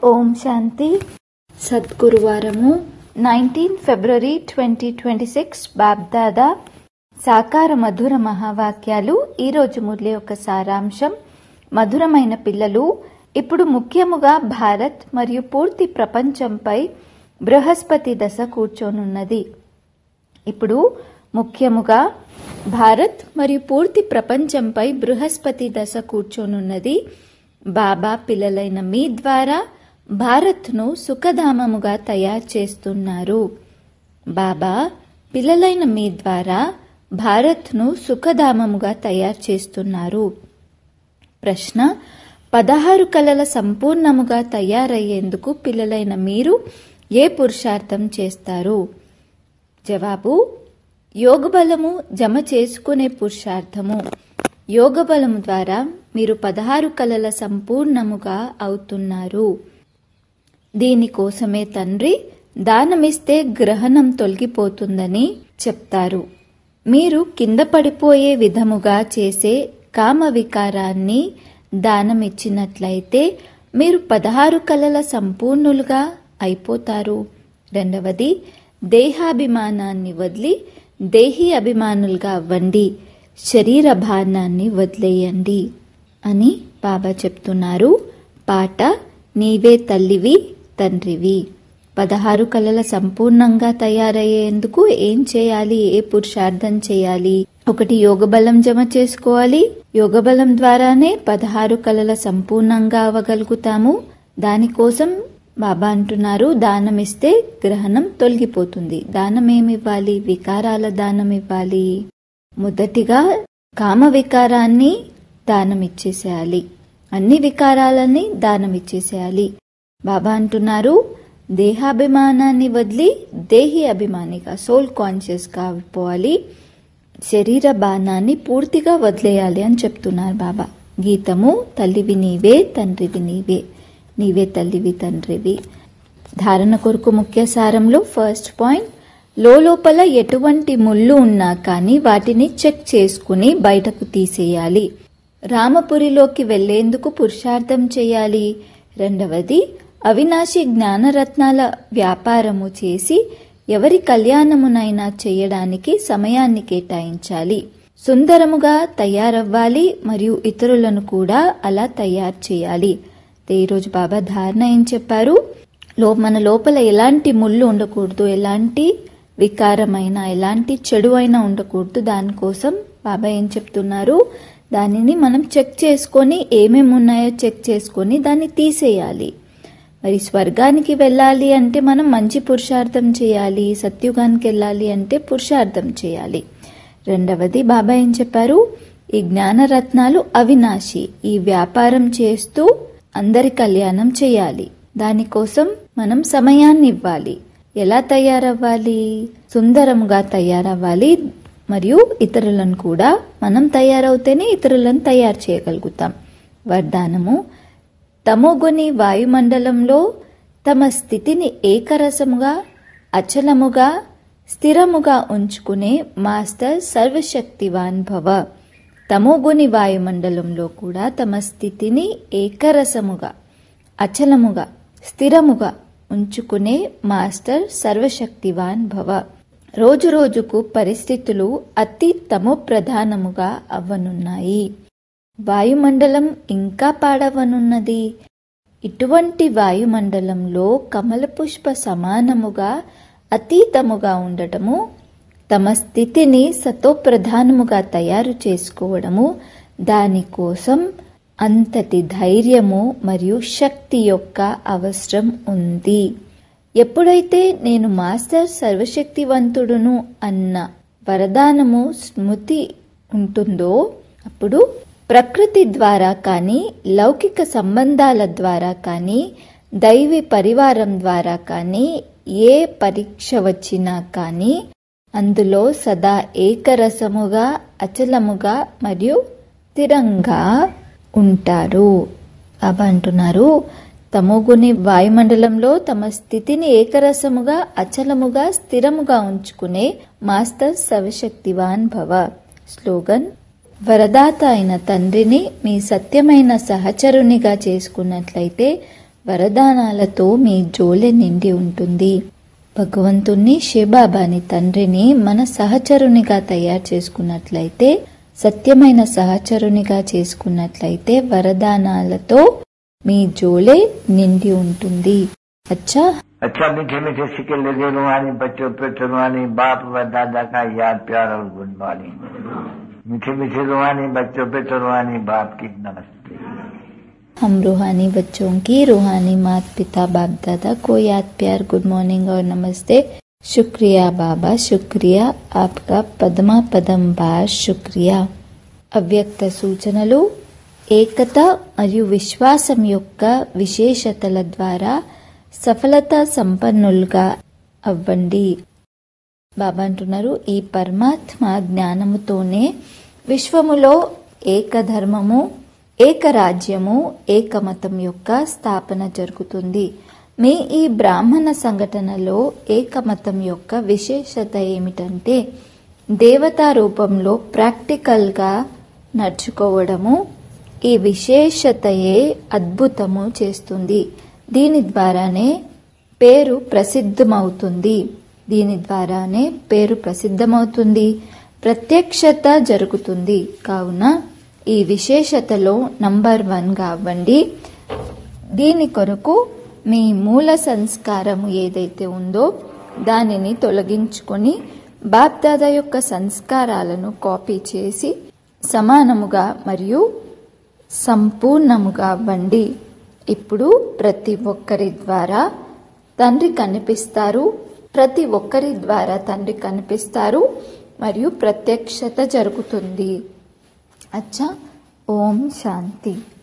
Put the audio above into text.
ఓం శాంతి సద్గురువారము nineteen February twenty twenty six Bapdada సాకార మధుర మహావాక్యాలు ఈరోజు మురళి యొక్క సారాంశం మధురమైన పిల్లలు ఇప్పుడు ముఖ్యముగా భారత్ మరియు పూర్తి ప్రపంచంపై బృహస్పతి దశ కూర్చోనున్నది ఇప్పుడు ముఖ్యముగా భారత్ మరియు పూర్తి ప్రపంచంపై బృహస్పతి దశ కూర్చోనున్నది బాబా పిల్లలైన మీ ద్వారా భారత్ను సుఖధామముగా తయారు చేస్తున్నారు బాబా పిల్లలైన మీ ద్వారా భారత్ను సుఖధామముగా తయారు చేస్తున్నారు ప్రశ్న పదహారు కళల సంపూర్ణముగా తయారయ్యేందుకు పిల్లలైన మీరు ఏ పురుషార్థం చేస్తారు జవాబు యోగబలము జమ చేసుకునే పురుషార్థము యోగబలము ద్వారా మీరు పదహారు కళల సంపూర్ణముగా అవుతున్నారు దీనికోసమే తండ్రి దానమిస్తే గ్రహణం తొలగిపోతుందని చెప్తారు మీరు కింద పడిపోయే విధముగా చేసే కామ వికారాన్ని దానమిచ్చినట్లయితే మీరు పదహారు కళల సంపూర్ణులుగా అయిపోతారు రెండవది దేహాభిమానాన్ని వదిలి దేహి అభిమానులుగా అవ్వండి శరీర భానాన్ని వదిలేయండి అని బాబా చెప్తున్నారు పాట నీవే తల్లివి తండ్రివి పదహారు కళల సంపూర్ణంగా తయారయ్యేందుకు ఏం చేయాలి ఏ పురుషార్థం చేయాలి ఒకటి యోగబలం జమ చేసుకోవాలి యోగబలం ద్వారానే పదహారు కళల సంపూర్ణంగా అవ్వగలుగుతాము దానికోసం బాబా అంటున్నారు దానం ఇస్తే గ్రహణం తొలగిపోతుంది దానం ఏమివ్వాలి వికారాల దానం ఇవ్వాలి మొదటిగా కామ వికారాన్ని దానం ఇచ్చేసేయాలి అన్ని వికారాలని దానం ఇచ్చేసేయాలి బాబా అంటున్నారు దేహాభిమానాన్ని వదిలి దేహి అభిమానిగా సోల్ కాన్షియస్గా అయిపోవాలి శరీర బాణాన్ని పూర్తిగా వదిలేయాలి అని చెప్తున్నారు బాబా గీతము తల్లివి నీవే తండ్రివి నీవే నీవే తల్లివి తండ్రివి ధారణ కొరకు ముఖ్య సారంలో ఫస్ట్ పాయింట్ లోపల ఎటువంటి ముళ్ళు ఉన్నా కానీ వాటిని చెక్ చేసుకుని బయటకు తీసేయాలి రామపురిలోకి వెళ్లేందుకు పురుషార్థం చేయాలి రెండవది అవినాశి జ్ఞానరత్నాల వ్యాపారము చేసి ఎవరి కళ్యాణమునైనా చేయడానికి సమయాన్ని కేటాయించాలి సుందరముగా తయారవ్వాలి మరియు ఇతరులను కూడా అలా తయారు చేయాలి ఈరోజు బాబా ధారణ ఏం చెప్పారు లో మన లోపల ఎలాంటి ముళ్ళు ఉండకూడదు ఎలాంటి వికారమైన ఎలాంటి చెడు అయినా ఉండకూడదు దానికోసం బాబా ఏం చెప్తున్నారు దానిని మనం చెక్ చేసుకొని ఏమేమి ఉన్నాయో చెక్ చేసుకొని దాన్ని తీసేయాలి మరి స్వర్గానికి వెళ్ళాలి అంటే మనం మంచి పురుషార్థం చేయాలి సత్యుగానికి వెళ్ళాలి అంటే పురుషార్థం చేయాలి రెండవది బాబా ఏం చెప్పారు ఈ జ్ఞానరత్నాలు అవినాశి ఈ వ్యాపారం చేస్తూ అందరి కళ్యాణం చేయాలి దానికోసం మనం సమయాన్ని ఇవ్వాలి ఎలా తయారవ్వాలి సుందరంగా తయారవ్వాలి మరియు ఇతరులను కూడా మనం తయారవుతేనే ఇతరులను తయారు చేయగలుగుతాం వరదానము తమోగుని వాయుమండలంలో తమ స్థితిని ఏకరసముగా అచలముగా స్థిరముగా ఉంచుకునే మాస్టర్ సర్వశక్తివాన్ భవ తమోగుని వాయుమండలంలో కూడా తమ స్థితిని ఏకరసముగా అచలముగా స్థిరముగా ఉంచుకునే మాస్టర్ సర్వశక్తివాన్ భవ రోజు రోజుకు పరిస్థితులు అతి తమో ప్రధానముగా అవ్వనున్నాయి వాయుమండలం ఇంకా పాడవనున్నది ఇటువంటి వాయుమండలంలో కమల పుష్ప సమానముగా అతీతముగా ఉండటము తమ స్థితిని సతోప్రధానముగా తయారు చేసుకోవడము దానికోసం అంతటి ధైర్యము మరియు శక్తి యొక్క అవసరం ఉంది ఎప్పుడైతే నేను మాస్టర్ సర్వశక్తివంతుడును అన్న వరదానము స్మృతి ఉంటుందో అప్పుడు ప్రకృతి ద్వారా కానీ లౌకిక సంబంధాల ద్వారా కానీ దైవీ పరివారం ద్వారా కానీ ఏ పరీక్ష వచ్చినా కానీ అందులో సదా ఏకరసముగా అచలముగా మరియు స్థిరంగా ఉంటారు బాబా అంటున్నారు తమోగుని వాయుమండలంలో తమ స్థితిని ఏకరసముగా అచలముగా స్థిరముగా ఉంచుకునే మాస్టర్ సర్వశక్తివాన్ భవ స్లోగన్ వరదాత అయిన తండ్రిని మీ సత్యమైన సహచరునిగా చేసుకున్నట్లయితే వరదానాలతో మీ జోలె నిండి ఉంటుంది భగవంతుణ్ణి శివబాబాని తండ్రిని మన సహచరునిగా తయారు చేసుకున్నట్లయితే సత్యమైన సహచరునిగా చేసుకున్నట్లయితే వరదానాలతో మీ జోలే నిండి ఉంటుంది అచ్చా अच्छा मीठे मीठे सिक्के लगे रुहानी बच्चों पे रुहानी बाप व दादा का याद प्यार और गुड मॉर्निंग मीठे मीठे रुहानी बच्चों पे रुहानी बाप की नमस्ते हम रूहानी बच्चों की रूहानी माता पिता बाप दादा को याद प्यार गुड मॉर्निंग और नमस्ते शुक्रिया बाबा शुक्रिया आपका పదమా పదం బార్ శుక్రియా అవ్యక్త సూచనలు ఏకత మరియు విశ్వాసం యొక్క విశేషతల ద్వారా సఫలత సంపన్నులుగా అవ్వండి బాబా అంటున్నారు ఈ పరమాత్మ జ్ఞానముతోనే విశ్వములో ఏకధర్మము ఏకరాజ్యము ఏకమతం యొక్క స్థాపన జరుగుతుంది మీ ఈ బ్రాహ్మణ సంఘటనలో ఏకమతం యొక్క విశేషత ఏమిటంటే దేవతా రూపంలో ప్రాక్టికల్గా నడుచుకోవడము ఈ విశేషతయే అద్భుతము చేస్తుంది దీని ద్వారానే పేరు ప్రసిద్ధమవుతుంది దీని ద్వారానే పేరు ప్రసిద్ధమవుతుంది ప్రత్యక్షత జరుగుతుంది కావున ఈ విశేషతలో నంబర్ వన్గా అవ్వండి దీని కొరకు మీ మూల సంస్కారము ఏదైతే ఉందో దానిని తొలగించుకొని బాప్దాదా యొక్క సంస్కారాలను కాపీ చేసి సమానముగా మరియు సంపూర్ణముగా అవ్వండి ఇప్పుడు ప్రతి ఒక్కరి ద్వారా తండ్రి కనిపిస్తారు ప్రతి ఒక్కరి ద్వారా తండ్రి కనిపిస్తారు మరియు ప్రత్యక్షత జరుగుతుంది అచ్చా ఓం శాంతి